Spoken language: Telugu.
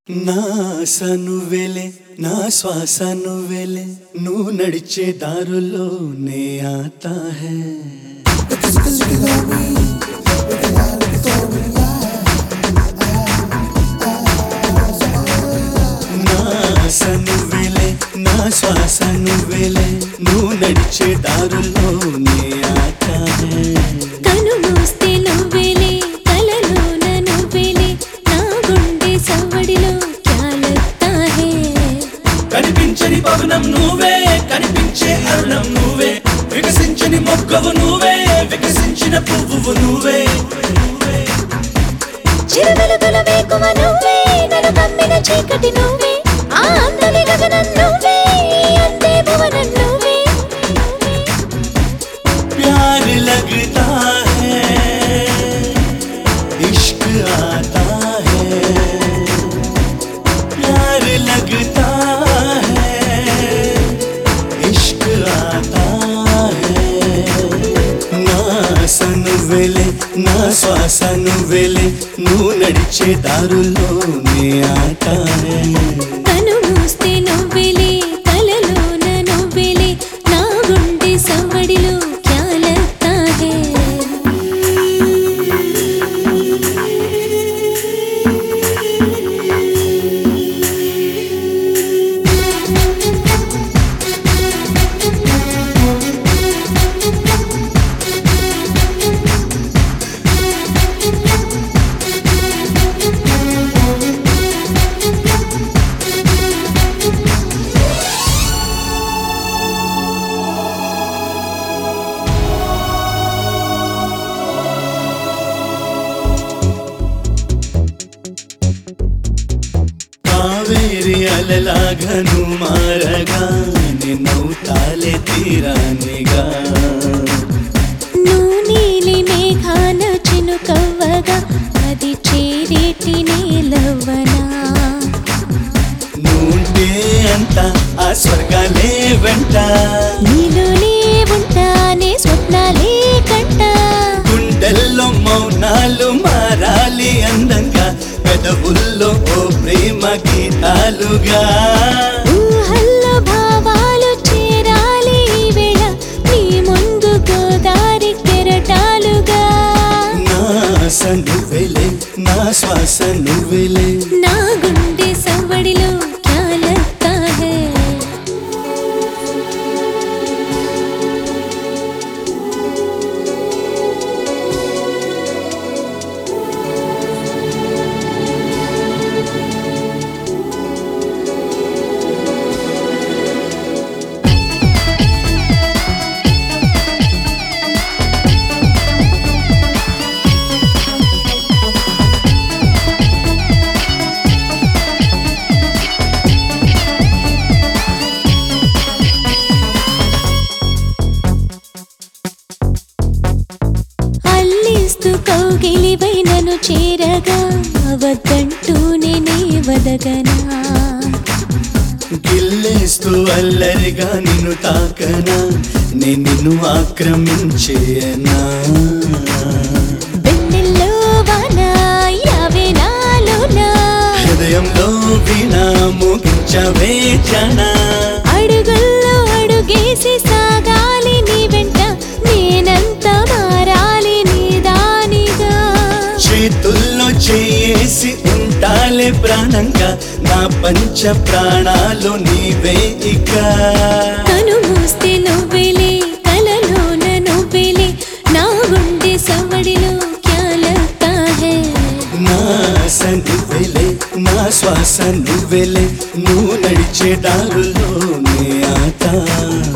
నా సనువెలే నా శ్వాస నువ్వెలే నువ్వు నడిచే దారుల్లో నే ఆతా హే నా సనువెలే నా శ్వాస నువ్వెలే నువ్వు నడిచే దారుల్లో నే ఆతా హే కను మూస్తే నువ్వేలే కలలోన నువ్వేలే నా గుండె సవ్వడిలో క్యాలత్తా హే కనిపించని పవనం నువ్వే కనిపించే అరుణం నువ్వే వికసించని మొక్కవు నువ్వే వికసించిన పువ్వువు నువ్వే చిరువెలుగుల వేకువ నువ్వే నన్ను కమ్మిన చీకటి నువ్వే ఆ అందరి గగనం నువ్వే ఈ అందే భువనం నువ్వే प्यार लगता है इश्क आता है प्यार लगता है इश्क आता है నా సనువెలే నా శ్వాస నువ్వెలే నువ్వు నడిచే దారుల్లో నే ఆట కను మూస్తే నువ్వేలే కలలోన నువ్వేలే నా గుండె సవ్వడిలో క్యాలత్తా హే కావేరి అలలాగను మారగా నిన్నవుతాలే తీరానిగా నువ్వు నీలి మేఘాన చినుకవ్వగా అది చేరేటి నేలవ్వనా నువ్వుంటే అంత ఆ స్వర్గాలే వెంట నీలోనే ఉంటానే స్వప్నాలే కంట గుండెల్లో మౌనాలు మారాలి అందంగా పెదవుల్లో ఓ ప్రేమ గీతాలుగా ఊహల్లో భావాలు చేరాలి ఈ వేళ నీ ముందు గోదారి కెరటాలుగా నా సనువెలే నా శ్వాస నువ్వెలే నా గుండె సవ్వడిలో క్యాలత్తా హే అల్లిస్తూ కౌగిలిపై నన్ను చేరగా వద్దంటూనే నే వదగనా గిల్లేస్తూ అల్లరిగా నిన్ను తాకనా నేను నిన్ను ఆక్రమించేయనా వెన్నెల్లో వాన యావే నాలోనా హృదయంలో వీణా మోగించవే జనా అడుగుల్లో అడుగేసి సాగాలి నీ వెంట నేనంత మారాలి నీ దానిగా చేతుల్లో చేసి ఉంటాలే ప్రాణంగా నా పంచ ప్రాణాలు నీవే ఇక కను మూస్తే నువ్వేలే కలలోన నువ్వేలే నా గుండె సవ్వడిలో క్యాలత్తా హే నా సనువెలే నా శ్వాస నువ్వెలే నువ్వు నడిచే దారుల్లో నే ఆట